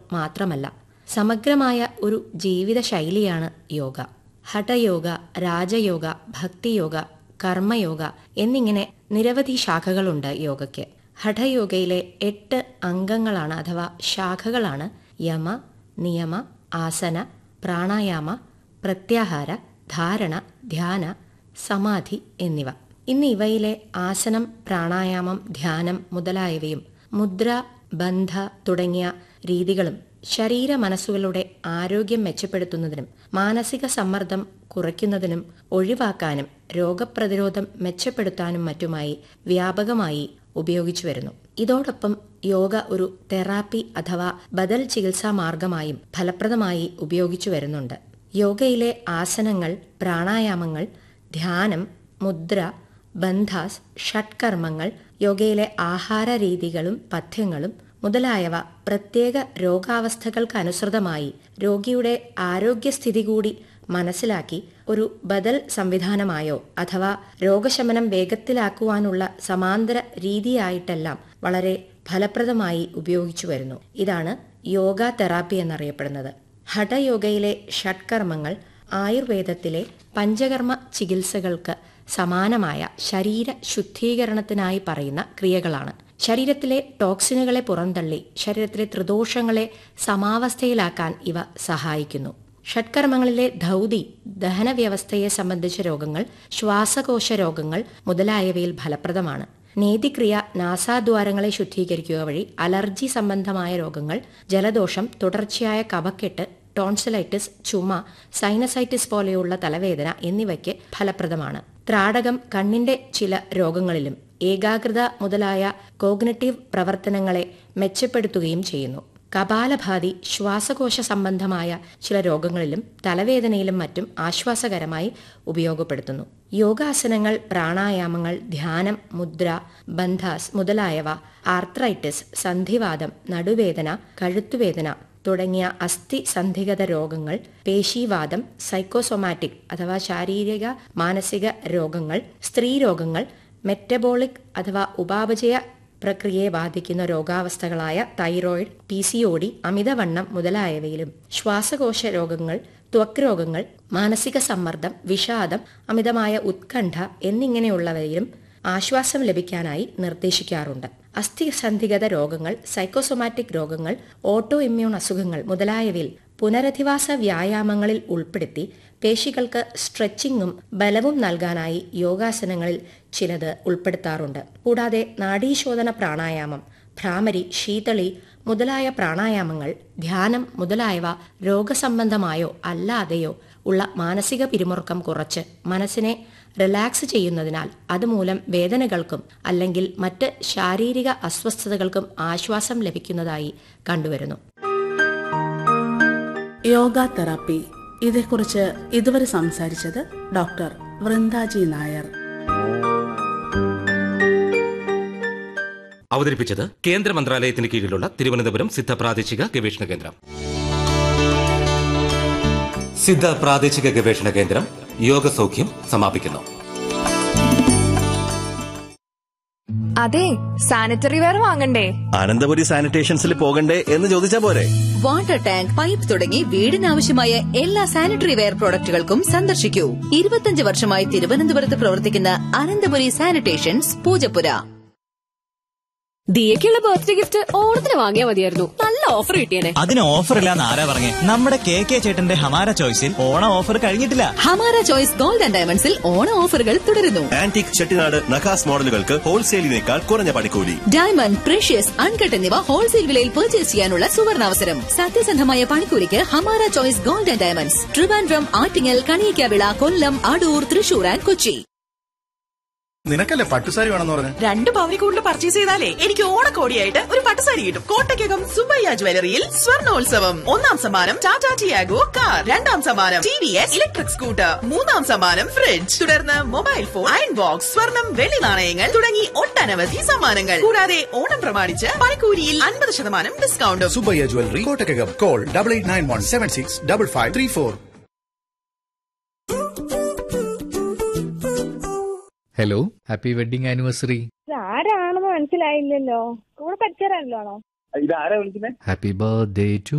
മാത്രമല്ല സമഗ്രമായ ഒരു ജീവിത ശൈലിയാണ് യോഗ ഹഠയോഗ രാജയോഗ ഭക്തിയോഗ കർമ്മയോഗ എന്നിങ്ങനെ നിരവധി ശാഖകളുണ്ട് യോഗയ്ക്ക് ഹഠയോഗയിലെ എട്ട് അംഗങ്ങളാണ് അഥവാ ശാഖകളാണ് യമ നിയമ ആസന പ്രാണായാമ പ്രത്യാഹാര ധാരണ ധ്യാന സമാധി എന്നിവ ഇന്ന് ഇവയിലെ ആസനം പ്രാണായാമം ധ്യാനം മുതലായവയും മുദ്ര ബന്ധ തുടങ്ങിയ രീതികളും ശരീര മനസ്സുകളുടെ ആരോഗ്യം മെച്ചപ്പെടുത്തുന്നതിനും മാനസിക സമ്മർദ്ദം കുറയ്ക്കുന്നതിനും ഒഴിവാക്കാനും രോഗപ്രതിരോധം മെച്ചപ്പെടുത്താനും മറ്റുമായി വ്യാപകമായി ഉപയോഗിച്ചു വരുന്നു ഇതോടൊപ്പം യോഗ ഒരു തെറാപ്പി അഥവാ ബദൽ ചികിത്സാ മാർഗമായും ഫലപ്രദമായി ഉപയോഗിച്ചു വരുന്നുണ്ട് യോഗയിലെ ആസനങ്ങൾ പ്രാണായാമങ്ങൾ ധ്യാനം മുദ്ര ബന്ധാസ് ഷട്കർമ്മങ്ങൾ യോഗയിലെ ആഹാര രീതികളും പഥ്യങ്ങളും മുതലായവ പ്രത്യേക രോഗാവസ്ഥകൾക്കനുസൃതമായി രോഗിയുടെ ആരോഗ്യസ്ഥിതി കൂടി മനസ്സിലാക്കി ഒരു ബദൽ സംവിധാനമായോ അഥവാ രോഗശമനം വേഗത്തിലാക്കുവാനുള്ള സമാന്തര രീതിയായിട്ടെല്ലാം വളരെ ഫലപ്രദമായി ഉപയോഗിച്ചു വരുന്നു ഇതാണ് യോഗ തെറാപ്പി എന്നറിയപ്പെടുന്നത് ഹഠയോഗയിലെ ഷട്കർമ്മങ്ങൾ ആയുർവേദത്തിലെ പഞ്ചകർമ്മ ചികിത്സകൾക്ക് സമാനമായ ശരീര ശുദ്ധീകരണത്തിനായി പറയുന്ന ക്രിയകളാണ് ശരീരത്തിലെ ടോക്സിനുകളെ പുറന്തള്ളി ശരീരത്തിലെ ത്രിദോഷങ്ങളെ സമാവസ്ഥയിലാക്കാൻ ഇവ സഹായിക്കുന്നു ഷഡ്കർമ്മങ്ങളിലെ ധൗതി ദഹന വ്യവസ്ഥയെ സംബന്ധിച്ച രോഗങ്ങൾ ശ്വാസകോശ രോഗങ്ങൾ മുതലായവയിൽ ഫലപ്രദമാണ് നേതിക്രിയ നാസാദ്വാരങ്ങളെ ശുദ്ധീകരിക്കുക വഴി അലർജി സംബന്ധമായ രോഗങ്ങൾ ജലദോഷം തുടർച്ചയായ കഫക്കെട്ട് ടോൺസിലൈറ്റിസ് ചുമ സൈനസൈറ്റിസ് പോലെയുള്ള തലവേദന എന്നിവയ്ക്ക് ഫലപ്രദമാണ് ത്രാടകം കണ്ണിന്റെ ചില രോഗങ്ങളിലും ഏകാഗ്രത മുതലായ കോഗ്നറ്റീവ് പ്രവർത്തനങ്ങളെ മെച്ചപ്പെടുത്തുകയും ചെയ്യുന്നു കപാലഭാതി ശ്വാസകോശ സംബന്ധമായ ചില രോഗങ്ങളിലും തലവേദനയിലും മറ്റും ആശ്വാസകരമായി ഉപയോഗപ്പെടുത്തുന്നു യോഗാസനങ്ങൾ പ്രാണായാമങ്ങൾ ധ്യാനം മുദ്ര ബന്ധാസ് മുതലായവ ആർത്രൈറ്റിസ് സന്ധിവാദം നടുവേദന കഴുത്തുവേദന തുടങ്ങിയ അസ്ഥി സന്ധിഗത രോഗങ്ങൾ പേശീവാദം സൈക്കോസൊമാറ്റിക് അഥവാ ശാരീരിക മാനസിക രോഗങ്ങൾ സ്ത്രീരോഗങ്ങൾ മെറ്റബോളിക് അഥവാ ഉപാപചയ പ്രക്രിയയെ ബാധിക്കുന്ന രോഗാവസ്ഥകളായ thyroid P C O D അമിതവണ്ണം മുതലായവയിലും ശ്വാസകോശ രോഗങ്ങൾ ത്വക്ക് രോഗങ്ങൾ മാനസിക സമ്മർദ്ദം വിഷാദം അമിതമായ ഉത്കണ്ഠ എന്നിങ്ങനെയുള്ളവയിലും ആശ്വാസം ലഭിക്കാനായി നിർദ്ദേശിക്കാറുണ്ട് അസ്ഥിസന്ധിഗത രോഗങ്ങൾ സൈക്കോസൊമാറ്റിക് രോഗങ്ങൾ ഓട്ടോ ഇമ്മ്യൂൺ അസുഖങ്ങൾ മുതലായവയിൽ പുനരധിവാസ വ്യായാമങ്ങളിൽ ഉൾപ്പെടുത്തി പേശികൾക്ക് സ്ട്രെച്ചിങ്ങും ബലവും നൽകാനായി യോഗാസനങ്ങളിൽ ചിലത് ഉൾപ്പെടുത്താറുണ്ട് കൂടാതെ നാഡീശോധന പ്രാണായാമം ഭ്രാമരി ശീതളി മുതലായ പ്രാണായാമങ്ങൾ ധ്യാനം മുതലായവ രോഗസംബന്ധമായോ അല്ലാതെയോ ഉള്ള മാനസിക പിരിമുറുക്കം കുറച്ച് മനസ്സിനെ റിലാക്സ് ചെയ്യുന്നതിനാൽ അതുമൂലം വേദനകൾക്കും അല്ലെങ്കിൽ മറ്റ് ശാരീരിക അസ്വസ്ഥതകൾക്കും ആശ്വാസം ലഭിക്കുന്നതായി കണ്ടുവരുന്നു യോഗ തെറാപ്പി ഇതേക്കുറിച്ച് ഇതുവരെ സംസാരിച്ചത് ഡോക്ടർ വൃന്ദാജി നായർ അവതരിപ്പിച്ചത് കേന്ദ്ര മന്ത്രാലയത്തിന് കീഴിലുള്ള തിരുവനന്തപുരം സിദ്ധ പ്രാദേശിക ഗവേഷണ കേന്ദ്രം സിദ്ധ പ്രാദേശിക ഗവേഷണ കേന്ദ്രം യോഗസൗഖ്യം സമാപിക്കുന്നു അതെ സാനിറ്ററി വെയർ വാങ്ങണ്ടേ അനന്തപുരി സാനിറ്റേഷൻസിൽ പോകണ്ടേ എന്ന് ചോദിച്ചാ പോരെ വാട്ടർ ടാങ്ക് പൈപ്പ് തുടങ്ങി വീടിനാവശ്യമായ എല്ലാ സാനിറ്ററി വെയർ പ്രോഡക്റ്റുകൾക്കും സന്ദർശിക്കൂ ഇരുപത്തിയഞ്ച് വർഷമായി തിരുവനന്തപുരത്ത് പ്രവർത്തിക്കുന്ന അനന്തപുരി സാനിറ്റേഷൻസ് പൂജപ്പുര ദിയക്കുള്ള ബർത്ത്ഡേ ഗിഫ്റ്റ് ഓണത്തിന് വാങ്ങിയാൽ മതിയായിരുന്നു നല്ല ഓഫർ കിട്ടിയേനെ അതിന് ഓഫർ ഇല്ലാന്ന് ആരാ പറഞ്ഞേ നമ്മുടെ കെ കെ ചേട്ടന്റെ ഹമാര ചോയ്സിൽ ഓണം ഓഫർ കഴിഞ്ഞിട്ടില്ല ഹമാര ചോയ്സ് ഗോൾഡ് ആൻഡ് ഡയമണ്ട്സിൽ ഓണ ഓഫറുകൾ തുടരുന്നു ആന്റിക് ചെട്ടിനാട് നഖാസ് മോഡലുകൾക്ക് ഹോൾസെയിലിനേക്കാൾ കുറഞ്ഞ പണിക്കൂലി ഡയമണ്ട് പ്രഷ്യസ് അൺകട്ട് എന്നിവ ഹോൾസെയിൽ വിലയിൽ പർച്ചേസ് ചെയ്യാനുള്ള സുവർണാവസരം സത്യസന്ധമായ പണിക്കൂലിക്ക് Hamara choice gold and diamonds Trivandrum Attingal Kaliyikkavila Kollam Adoor Thrissur and Kochi നിനക്കല്ലേ പട്ടുസാരി വേണമെന്ന് പറഞ്ഞു രണ്ട് പവനി കൂടുതൽ പർച്ചേസ് ചെയ്താലേ എനിക്ക് ഓണക്കോടിയായിട്ട് ഒരു പട്ടുസാരി കിട്ടും കോട്ടയ്ക്കകം സുബയ്യ ജ്വല്ലറിയിൽ സ്വർണോത്സവം ഒന്നാം സമ്മാനം ടാറ്റ ടിയാഗോ കാർ രണ്ടാം സമ്മാനം T V S electric scooter മൂന്നാം സമ്മാനം ഫ്രിഡ്ജ് തുടർന്ന് മൊബൈൽ ഫോൺ അയൺ ബോക്സ് സ്വർണം വെള്ളി നാണയങ്ങൾ തുടങ്ങി ഒട്ടനവധി സമ്മാനങ്ങൾ കൂടാതെ ഓണം പ്രമാണിച്ച് പണിക്കൂലിയിൽ അൻപത് ശതമാനം ഡിസ്കൗണ്ടും Subbayya jewellery Kottakkakam call double eight nine one seven six double five three four hello happy wedding anniversary ആരാണെന്ന് മനസ്സിലായില്ലല്ലോ കൂടെ പഠിച്ചവരാണല്ലോ ഹാപ്പി ബർത്ത്ഡേ ടു